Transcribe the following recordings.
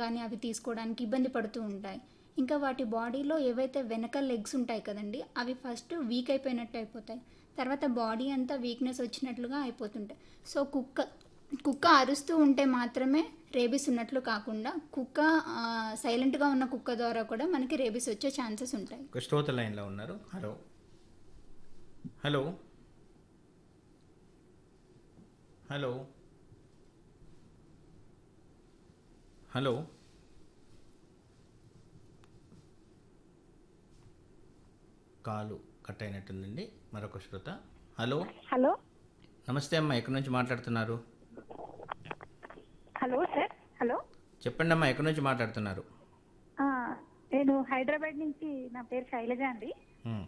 కానీ అవి తీసుకోవడానికి ఇబ్బంది పడుతూ ఉంటాయి ఇంకా వాటి బాడీలో ఏవైతే వెనక లెగ్స్ ఉంటాయి కదండి అవి ఫస్ట్ వీక్ అయిపోయినట్టు అయిపోతాయి తర్వాత బాడీ అంతా వీక్నెస్ వచ్చినట్లుగా అయిపోతుంటాయి సో కుక్క కుక్క అరుస్తూ ఉంటే మాత్రమే రేబీస్ ఉన్నట్లు కాకుండా కుక్క ఆ, సైలెంట్గా ఉన్న కుక్క ద్వారా కూడా మనకి రేబీస్ వచ్చే ఛాన్సెస్ ఉంటాయి ఒక శ్రోత లైన్లో ఉన్నారు hello hello hello hello call cut అయినట్టుందండి మరొక శ్రోత హలో హలో నమస్తే అమ్మా ఎక్కడి నుంచి మాట్లాడుతున్నారు హలో సార్ హలో చెప్పండి అమ్మా ఎక్కడి నుంచి మాట్లాడుతున్నారు ఆ, నేను హైదరాబాద్ నుంచి నా పేరు శైలజ అండి ఉమ్.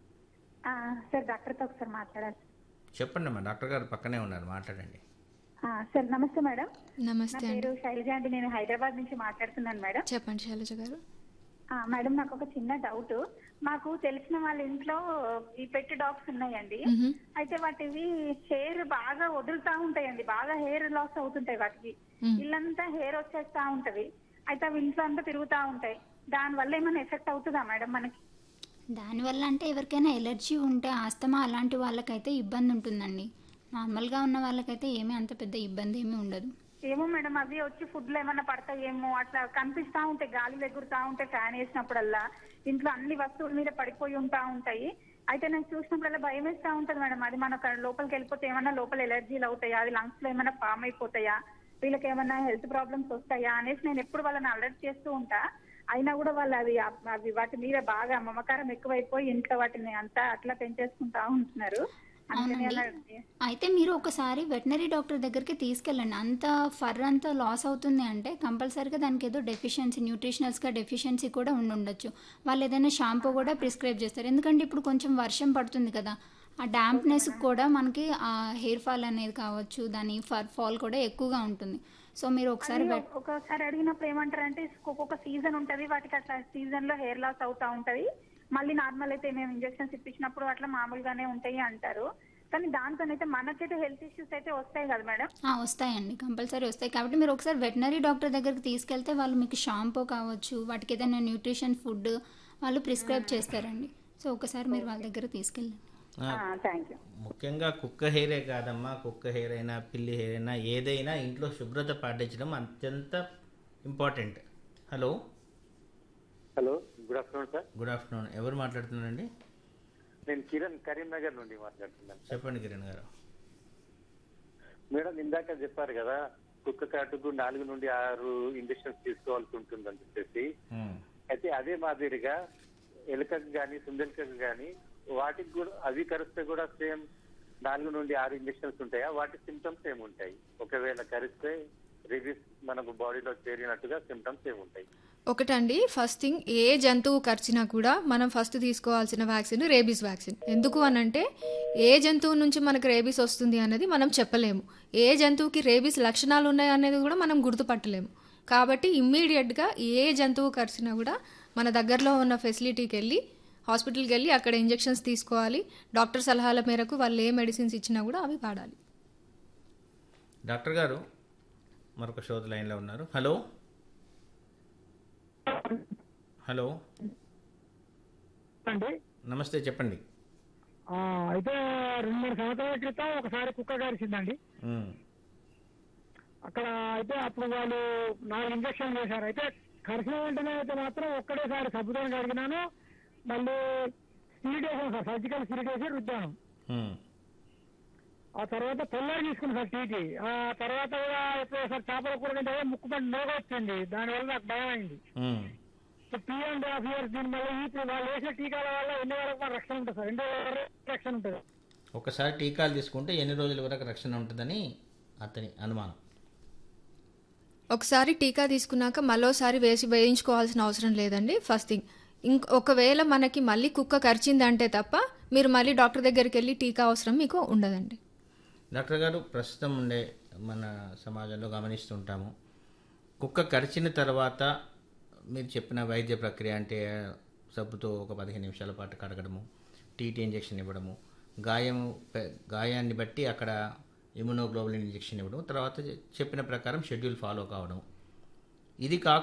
ఆ, సార్ డాక్టర్తో ఒకసారి మాట్లాడాలి చెప్పండి అమ్మా డాక్టర్ గారు పక్కనే ఉన్నారు మాట్లాడండి ఆ, సార్ నమస్తే మేడం నా నమస్తే అండి పేరు శైలజ అండి నేను హైదరాబాద్ నుంచి మాట్లాడుతున్నాను మేడం చెప్పండి శైలజ గారు ఆ, మేడం నాకు ఒక చిన్న డౌట్ మాకు తెలిసిన వాళ్ళ ఇంట్లో ఈ పెట్టి డాగ్స్ ఉన్నాయండి మ్హూ. అయితే వాటివి హెయిర్ బాగా వదులుతా ఉంటాయండి బాగా హెయిర్ లాస్ అవుతుంటాయి వాటికి మ్. ఇల్లంతా హెయిర్ వచ్చేస్తా ఉంటది అయితే అవి ఇంట్లో అంతా తిరుగుతా ఉంటాయి దాని వల్ల ఏమైనా ఎఫెక్ట్ అవుతుందా మేడం మనకి దానివల్ల అంటే ఎవరికైనా ఎలర్జీ ఉంటే ఆస్తమా అలాంటి వాళ్ళకైతే ఇబ్బంది ఉంటుందండి నార్మల్గా ఉన్న వాళ్ళకైతే ఏమీ అంత పెద్ద ఇబ్బంది ఏమీ ఉండదు ఏమో మేడం అవి వచ్చి ఫుడ్ లో ఏమన్నా పడతాయేమో అట్లా కనిపిస్తా ఉంటాయి గాలి ఎగురుతా ఉంటాయి ఫ్యాన్ వేసినప్పుడల్లా ఇంట్లో అన్ని వస్తువుల మీద పడిపోయి ఉంటా ఉంటాయి అయితే నాకు చూసినప్పుడల్లా భయం వేస్తా ఉంటది మేడం అది మన లోపలికి వెళ్ళిపోతే ఏమన్నా లోపల ఎలర్జీలు అవుతాయా అది లంగ్స్ లో ఏమన్నా ఫామ్ అయిపోతాయా వీళ్ళకి ఏమన్నా హెల్త్ ప్రాబ్లమ్స్ వస్తాయా అనేసి నేను ఎప్పుడు వాళ్ళని అలర్ట్ చేస్తూ ఉంటా అయినా కూడా వాళ్ళు అవి అవి వాటి మీద బాగా మమకారం ఎక్కువైపోయి ఇంట్లో వాటిని అంతా అట్లా పెంచేసుకుంటా ఉంటున్నారు అందుకని అవునండి. అలా అయితే మీరు ఒకసారి వెటనరీ డాక్టర్ దగ్గరికి తీసుకెళ్ళండి అంత ఫర్ అంతా లాస్ అవుతుంది అంటే కంపల్సరీగా దానికి ఏదో డెఫిషియన్సీ న్యూట్రిషనల్స్గా డెఫిషియన్సీ కూడా ఉండి ఉండొచ్చు వాళ్ళు ఏదైనా షాంపూ కూడా ప్రిస్క్రైబ్ చేస్తారు ఎందుకంటే ఇప్పుడు కొంచెం వర్షం పడుతుంది కదా ఆ డాంప్నెస్ కూడా మనకి ఆ హెయిర్ ఫాల్ అనేది కావచ్చు దాని ఫర్ ఫాల్ కూడా ఎక్కువగా ఉంటుంది సో మీరు ఒకసారి అది వెట్ ఒకసారి అడిగినప్పుడు ఏమంటారు అంటే ఒక్కొక్క సీజన్ ఉంటది వాటికి అట్లా సీజన్ లో హెయిర్ లాస్ అవుతా ఉంటది మళ్ళీ నార్మల్ అయితే మేము ఇంజెక్షన్స్ ఇప్పించినప్పుడు అట్లా మామూలుగానే ఉంటాయి అంటారు కానీ దాంతోనైతే మనకైతే హెల్త్ ఇష్యూస్ అయితే వస్తాయి కదా మేడం ఆ, వస్తాయండి కంపల్సరీ వస్తాయి కాబట్టి మీరు ఒకసారి వెటనరీ డాక్టర్ దగ్గరికి తీసుకెళ్తే వాళ్ళు మీకు షాంపూ కావచ్చు వాటికి ఏదైనా న్యూట్రిషన్ ఫుడ్ వాళ్ళు ప్రిస్క్రైబ్ చేస్తారండి సో ఒకసారి మీరు వాళ్ళ దగ్గర తీసుకెళ్ళండి ఆ, థ్యాంక్ యూ ముఖ్యంగా కుక్క హెయిరే కాదమ్మా కుక్క హెయిర్ అయినా పిల్లి హెయిర్ అయినా ఏదైనా ఇంట్లో శుభ్రత పాటించడం అత్యంత important hello hello good afternoon sir good afternoon ఎవరు మాట్లాడుతున్నారండి నేను కిరణ్ కరీంనగర్ నుండి మాట్లాడుతున్నాను చెప్పండి కిరణ్ గారు మేడం ఇందాక చెప్పారు కదా కుక్క కాటుకు నాలుగు నుండి ఆరు ఇంజక్షన్స్ తీసుకోవాల్సి ఉంటుందని చెప్పేసి ఉమ్. అయితే అదే మాదిరిగా ఎలుకకు గాని సుందెలకకు గాని వాటికి కూడా అవి కరిస్తే కూడా సేమ్ నాలుగు నుండి ఆరు ఇంజక్షన్స్ ఉంటాయా వాటి సిమ్టమ్స్ ఏముంటాయి ఒకవేళ కరిస్తే రిలీజ్ మనకు బాడీలో చేరినట్టుగా సిమ్టమ్స్ ఏముంటాయి ఒకటండి ఫస్ట్ థింగ్ ఏ జంతువు కరిచినా కూడా మనం ఫస్ట్ తీసుకోవాల్సిన వ్యాక్సిన్ రేబీస్ వ్యాక్సిన్ ఎందుకు అనంటే ఏ జంతువు నుంచి మనకు రేబీస్ వస్తుంది అనేది మనం చెప్పలేము ఏ జంతువుకి రేబీస్ లక్షణాలు ఉన్నాయి అనేది కూడా మనం గుర్తుపట్టలేము కాబట్టి ఇమ్మీడియట్గా ఏ జంతువు కరిచినా కూడా మన దగ్గరలో ఉన్న ఫెసిలిటీకి వెళ్ళి హాస్పిటల్కి వెళ్ళి అక్కడ ఇంజెక్షన్స్ తీసుకోవాలి డాక్టర్ సలహాల మేరకు వాళ్ళు ఏ మెడిసిన్స్ ఇచ్చినా కూడా అవి వాడాలి డాక్టర్ గారు మరొక శ్రోత లైన్లో ఉన్నారు హలో హలో అండి నమస్తే చెప్పండి ఆ, అయితే రెండు మూడు సంవత్సరాల క్రితం ఒకసారి కుక్క కరిచిందండి ఉమ్. అక్కడ అయితే అప్పుడు వాళ్ళు నాలుగు ఇంజక్షన్ చేశారు అయితే కరిచిన వెంటనే అయితే మాత్రం ఒక్కడేసారి సబ్బుతో కడిగినాను మళ్ళీ స్పీడ్ వేసాను సార్ సర్జికల్ స్పీడ్ వేసి రుద్దాను ఉమ్. ఆ తర్వాత తెల్లారి తీసుకున్నాను సార్ టీటీ ఆ తర్వాత కూడా ఎప్పుడో సార్ చేపల కూర తింటే ముక్కు పంట నోగ వచ్చింది దానివల్ల నాకు భయం అయింది um. Two and half years దీని మళ్ళీ ఇప్పుడు వాళ్ళు వేసిన టీకాల వల్ల ఎన్ని వరకు మన రక్షణ ఉంటుంది సార్ ఎన్ని వరకు రక్షణ ఉంటుంది ఒకసారి టీకాలు తీసుకుంటే ఎన్ని రోజుల వరకు రక్షణ ఉంటుందని అతని అనుమానం ఒకసారి టీకా తీసుకున్నాక మరోసారి వేసి వేయించుకోవాల్సిన అవసరం లేదండి ఫస్ట్ థింగ్ ఇంక ఒకవేళ మనకి మళ్ళీ కుక్క కరిచిందంటే తప్ప మీరు మళ్ళీ డాక్టర్ దగ్గరికి వెళ్ళి టీకా అవసరం మీకు ఉండదండి డాక్టర్ గారు ప్రస్తుతం ఉండే మన సమాజంలో గమనిస్తుంటాము కుక్క కరిచిన తర్వాత మీరు చెప్పిన వైద్య ప్రక్రియ అంటే సబ్బుతో ఒక పదిహేను నిమిషాల పాటు కడగడము టీటీ ఇంజెక్షన్ ఇవ్వడము గాయం పె- గాయాన్ని బట్టి అక్కడ ఇమ్యునోగ్లోబులిన్ ఇంజెక్షన్ ఇవ్వడం తర్వాత చెప్పిన ప్రకారం షెడ్యూల్ ఫాలో కావడం ఇది కాకుండా